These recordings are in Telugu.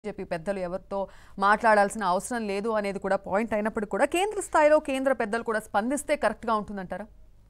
బీజేపీ పెద్దలు ఎవరితో మాట్లాడాల్సిన అవసరం లేదు అనేది కూడా పాయింట్ అయినప్పటికీ కూడా కేంద్ర స్థాయిలో కేంద్ర పెద్దలు కూడా స్పందిస్తే కరెక్ట్గా ఉంటుందంటారా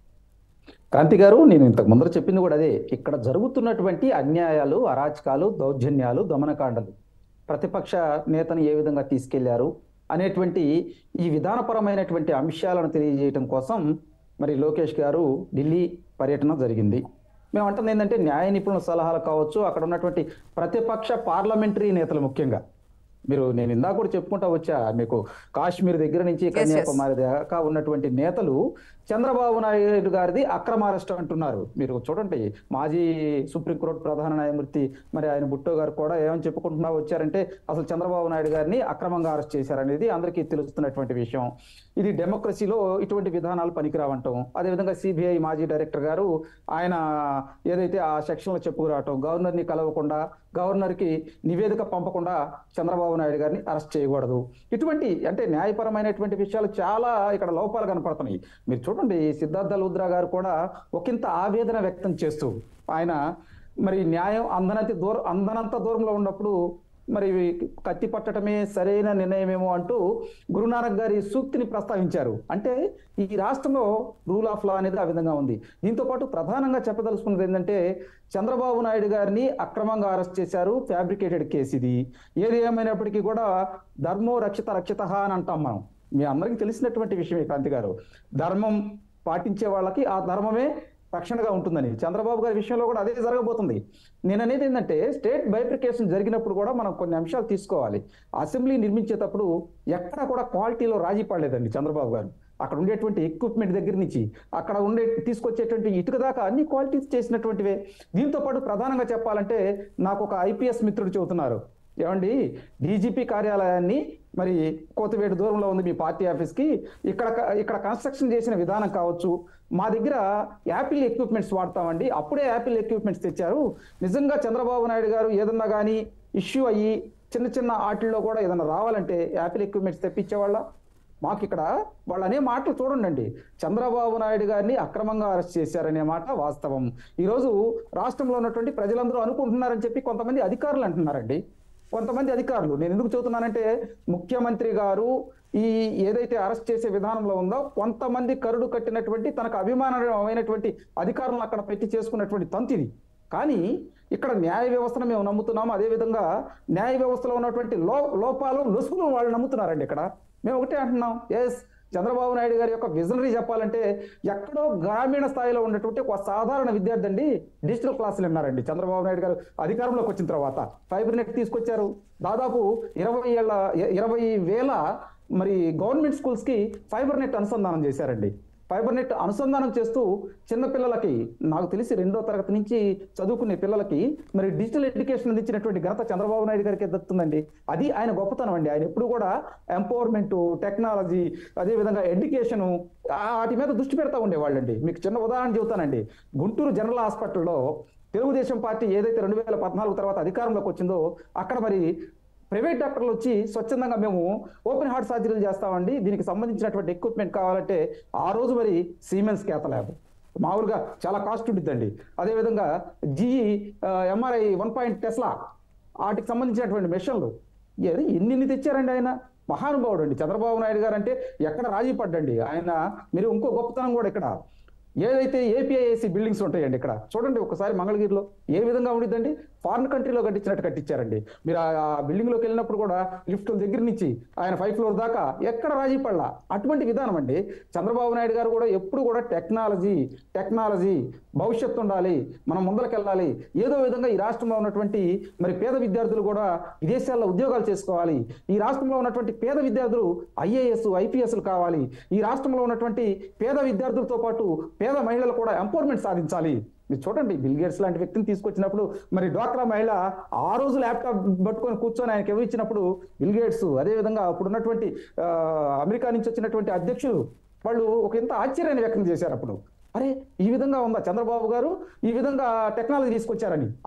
క్రాంతి గారు నేను ఇంతకు ముందర చెప్పింది కూడా అదే ఇక్కడ జరుగుతున్నటువంటి అన్యాయాలు అరాచకాలు దౌర్జన్యాలు దమనకాండలు ప్రతిపక్ష నేతను ఏ విధంగా తీసుకెళ్లారు అనేటువంటి ఈ విధానపరమైనటువంటి అంశాలను తెలియజేయటం కోసం మరి లోకేష్ గారు ఢిల్లీ పర్యటన జరిగింది మేము అంటుంది ఏంటంటే న్యాయ నిపుణుల సలహాలు కావచ్చు అక్కడ ఉన్నటువంటి ప్రతిపక్ష పార్లమెంటరీ నేతలు ముఖ్యంగా మీరు నేను ఇందాక కూడా చెప్పుకుంటా వచ్చా మీకు కాశ్మీర్ దగ్గర నుంచి yes. కన్యాకుమారి దాకా ఉన్నటువంటి నేతలు చంద్రబాబు నాయుడు గారిది అక్రమ అరెస్ట్ అంటున్నారు మీరు చూడండి మాజీ సుప్రీంకోర్టు ప్రధాన న్యాయమూర్తి మరి ఆయన బుట్టో గారు కూడా ఏమని చెప్పుకుంటున్నా వచ్చారంటే అసలు చంద్రబాబు నాయుడు గారిని అక్రమంగా అరెస్ట్ చేశారనేది అందరికీ తెలుస్తున్నటువంటి విషయం ఇది డెమోక్రసీలో ఇటువంటి విధానాలు పనికిరావంటాం అదేవిధంగా సిబిఐ మాజీ డైరెక్టర్ గారు ఆయన ఏదైతే ఆ సెక్షన్లో చెప్పుకురావటం గవర్నర్ని కలవకుండా గవర్నర్కి నివేదిక పంపకుండా చంద్రబాబు నాయుడు గారిని అరెస్ట్ చేయకూడదు ఇటువంటి అంటే న్యాయపరమైనటువంటి విషయాలు చాలా ఇక్కడ లోపాలు కనపడుతున్నాయి మీరు చూడండి సిద్ధార్థ లూద్రా గారు కూడా ఒకంత ఆవేదన వ్యక్తం చేస్తూ ఆయన మరి న్యాయం అందనంత దూరం అందనంత దూరంలో ఉన్నప్పుడు మరి కత్తి పట్టడమే సరైన నిర్ణయమేమో అంటూ గురునానక్ గారి సూక్తిని ప్రస్తావించారు అంటే ఈ రాష్ట్రంలో రూల్ ఆఫ్ లా అనేది ఆ విధంగా ఉంది దీంతో పాటు ప్రధానంగా చెప్పదలుచుకున్నది ఏంటంటే చంద్రబాబు నాయుడు గారిని అక్రమంగా అరెస్ట్ చేశారు ఫ్యాబ్రికేటెడ్ కేసు ఇది ఏది ఏమైనప్పటికీ కూడా ధర్మో రక్షిత రక్షిత అని అంటాం మనం మీ అందరికీ తెలిసినటువంటి విషయమే క్రాంతి గారు ధర్మం పాటించే వాళ్ళకి ఆ ధర్మమే రక్షణగా ఉంటుందని చంద్రబాబు గారి విషయంలో కూడా అదే జరగబోతుంది నేను అనేది ఏంటంటే స్టేట్ బైఫికేషన్ జరిగినప్పుడు కూడా మనం కొన్ని అంశాలు తీసుకోవాలి అసెంబ్లీ నిర్మించేటప్పుడు ఎక్కడా కూడా క్వాలిటీలో రాజీ పడలేదండి చంద్రబాబు గారు అక్కడ ఉండేటువంటి ఎక్విప్మెంట్ దగ్గర నుంచి అక్కడ ఉండే తీసుకొచ్చేటువంటి ఇటుక దాకా అన్ని క్వాలిటీస్ చేసినటువంటివే దీంతో పాటు ప్రధానంగా చెప్పాలంటే నాకు ఒక ఐపీఎస్ మిత్రుడు చెబుతున్నారు ఏమండి డీజీపీ కార్యాలయాన్ని మరి కోతవేడు దూరంలో ఉంది మీ పార్టీ ఆఫీస్కి ఇక్కడ ఇక్కడ కన్స్ట్రక్షన్ చేసిన విధానం కావచ్చు మా దగ్గర యాపిల్ ఎక్విప్మెంట్స్ వాడతామండి అప్పుడే యాపిల్ ఎక్విప్మెంట్స్ తెచ్చారు నిజంగా చంద్రబాబు నాయుడు గారు ఏదన్నా కానీ ఇష్యూ అయ్యి చిన్న చిన్న ఆటల్లో కూడా ఏదన్నా రావాలంటే యాపిల్ ఎక్విప్మెంట్స్ తెప్పించేవాళ్ళ మాకు ఇక్కడ వాళ్ళు అనే మాటలు చూడండి చంద్రబాబు నాయుడు గారిని అక్రమంగా అరెస్ట్ చేశారనే మాట వాస్తవం ఈరోజు రాష్ట్రంలో ఉన్నటువంటి ప్రజలందరూ అనుకుంటున్నారని చెప్పి కొంతమంది అధికారులు అంటున్నారండి కొంతమంది అధికారులు నేను ఎందుకు చెబుతున్నానంటే ముఖ్యమంత్రి గారు ఈ ఏదైతే అరెస్ట్ చేసే విధానంలో ఉందో కొంతమంది కరుడు కట్టినటువంటి తనకు అభిమానమైనటువంటి అధికారులను అక్కడ పెట్టి చేసుకున్నటువంటి తంతిది కానీ ఇక్కడ న్యాయ వ్యవస్థను మేము నమ్ముతున్నాము అదేవిధంగా న్యాయ వ్యవస్థలో ఉన్నటువంటి లో లోపాలు లొసుగులు వాళ్ళు నమ్ముతున్నారండి ఇక్కడ మేము ఒకటే అంటున్నాం ఎస్ చంద్రబాబు నాయుడు గారి యొక్క విజనరీ చెప్పాలంటే ఎక్కడో గ్రామీణ స్థాయిలో ఉన్నటువంటి ఒక సాధారణ విద్యార్థి అండి డిజిటల్ క్లాసులు విన్నారండి చంద్రబాబు నాయుడు గారు అధికారంలోకి వచ్చిన తర్వాత ఫైబర్ నెట్ తీసుకొచ్చారు దాదాపు ఇరవై ఏళ్ళ ఇరవై వేల మరి గవర్నమెంట్ స్కూల్స్ కి ఫైబర్ నెట్ అనుసంధానం చేశారండి ఫైబర్ నెట్ అనుసంధానం చేస్తూ చిన్న పిల్లలకి నాకు తెలిసి రెండో తరగతి నుంచి చదువుకునే పిల్లలకి మరి డిజిటల్ ఎడ్యుకేషన్ అందించినటువంటి ఘనత చంద్రబాబు నాయుడు గారికి దక్కుతుందండి అది ఆయన గొప్పతనం అండి ఆయన ఎప్పుడు కూడా ఎంపవర్మెంట్ టెక్నాలజీ అదేవిధంగా ఎడ్యుకేషన్ వాటి మీద దృష్టి పెడతా ఉండేవాళ్ళండి మీకు చిన్న ఉదాహరణ చెబుతానండి గుంటూరు జనరల్ హాస్పిటల్లో తెలుగుదేశం పార్టీ ఏదైతే రెండు వేల పద్నాలుగు తర్వాత అధికారంలోకి వచ్చిందో అక్కడ మరి ప్రైవేట్ డాక్టర్లు వచ్చి స్వచ్ఛందంగా మేము ఓపెన్ హార్ట్ సర్జరీలు చేస్తామండి దీనికి సంబంధించినటువంటి ఎక్విప్మెంట్ కావాలంటే ఆ రోజు మరి సీమెన్స్ కేత ల్యాబ్ మామూలుగా చాలా కాస్ట్ ఉంటుందండి అదేవిధంగా GE MRI one point Tesla వాటికి సంబంధించినటువంటి మెషన్లు ఏది ఎన్ని తెచ్చారండి ఆయన మహానుభావుడు అండి చంద్రబాబు నాయుడు గారు అంటే ఎక్కడ రాజీ పడ్డండి ఆయన మీరు ఇంకో గొప్పతనం కూడా ఇక్కడ ఏదైతే ఏపీఐఏసి బిల్డింగ్స్ ఉంటాయండి ఇక్కడ చూడండి ఒకసారి మంగళగిరిలో ఏ విధంగా ఉండిద్దండి ఫారిన్ కంట్రీలో కట్టించినట్టు కట్టించారండి మీరు ఆ బిల్డింగ్ లోకి వెళ్ళినప్పుడు కూడా లిఫ్ట్ దగ్గర నుంచి ఆయన ఫైవ్ ఫ్లోర్ దాకా ఎక్కడ రాజీ పడలా అటువంటి విధానం అండి చంద్రబాబు నాయుడు గారు కూడా ఎప్పుడు కూడా టెక్నాలజీ టెక్నాలజీ భవిష్యత్తు ఉండాలి మనం ముందరకెళ్ళాలి ఏదో విధంగా ఈ రాష్ట్రంలో ఉన్నటువంటి మరి పేద విద్యార్థులు కూడా విదేశాల్లో ఉద్యోగాలు చేసుకోవాలి ఈ రాష్ట్రంలో ఉన్నటువంటి పేద విద్యార్థులు ఐఏఎస్ ఐపీఎస్లు కావాలి ఈ రాష్ట్రంలో ఉన్నటువంటి పేద విద్యార్థులతో పాటు పేద మహిళలు కూడా ఎంపవర్మెంట్ సాధించాలి మీరు చూడండి బిల్ గేట్స్ లాంటి వ్యక్తిని తీసుకొచ్చినప్పుడు మరి డ్వాక్రా మహిళ ఆ రోజు ల్యాప్టాప్ పట్టుకొని కూర్చొని ఆయనకి ఎవరు ఇచ్చినప్పుడు బిల్ గేట్స్ అదేవిధంగా అప్పుడు ఉన్నటువంటి ఆ, అమెరికా నుంచి వచ్చినటువంటి అధ్యక్షులు వాళ్ళు ఒక ఎంత ఆశ్చర్యాన్ని వ్యక్తం చేశారు అప్పుడు అరే ఈ విధంగా ఉందా చంద్రబాబు గారు ఈ విధంగా టెక్నాలజీ తీసుకొచ్చారని అది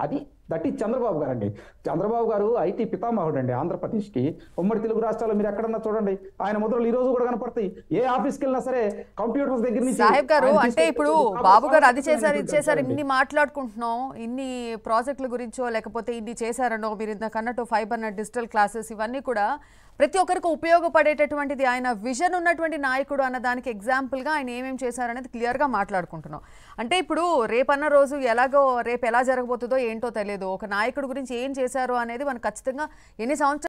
దట్ ఈ చంద్రబాబు గారు అండి చంద్రబాబు గారు ఐటీ పితామహుడు అండి ఆంధ్రప్రదేశ్కి ఉమ్మడి తెలుగు రాష్ట్రాల్లో మీరు ఎక్కడన్నా చూడండి ఆయన ముద్రలు ఈ రోజు కూడా కనపడతాయి ఏ ఆఫీస్కి వెళ్ళినా సరే కంప్యూటర్స్ దగ్గర నుంచి సాహెబ్ గారు ఆయన అంటే ఇప్పుడు తీసుకొచ్చేటువంటి బాబు గారు అది సాంకేతికమైనటువంటి చేశారు ఇది చేశారు అంశాలండి. ఇన్ని మాట్లాడుకుంటున్నాం ఇన్ని ప్రాజెక్టుల గురించో లేకపోతే ఇన్ని చేశారనో మీరు ఇందాక అన్నట్టు ఫైబర్ నెట్ డిజిటల్ క్లాసెస్ ఇవన్నీ కూడా ప్రతి ఒక్కరికి ఉపయోగపడేటటువంటిది ఆయన విజన్ ఉన్నటువంటి నాయకుడు అన్న దానికి ఎగ్జాంపుల్గా ఆయన ఏమేం చేశారనేది క్లియర్గా మాట్లాడుకుంటున్నాం అంటే ఇప్పుడు రేపన్న రోజు ఎలాగో రేపు ఎలా జరగబోతుందో ఏంటో తెలియదు ఒక నాయకుడు గురించి ఏం చేశారు అనేది మనకు ఖచ్చితంగా ఎన్ని సంవత్సరాలు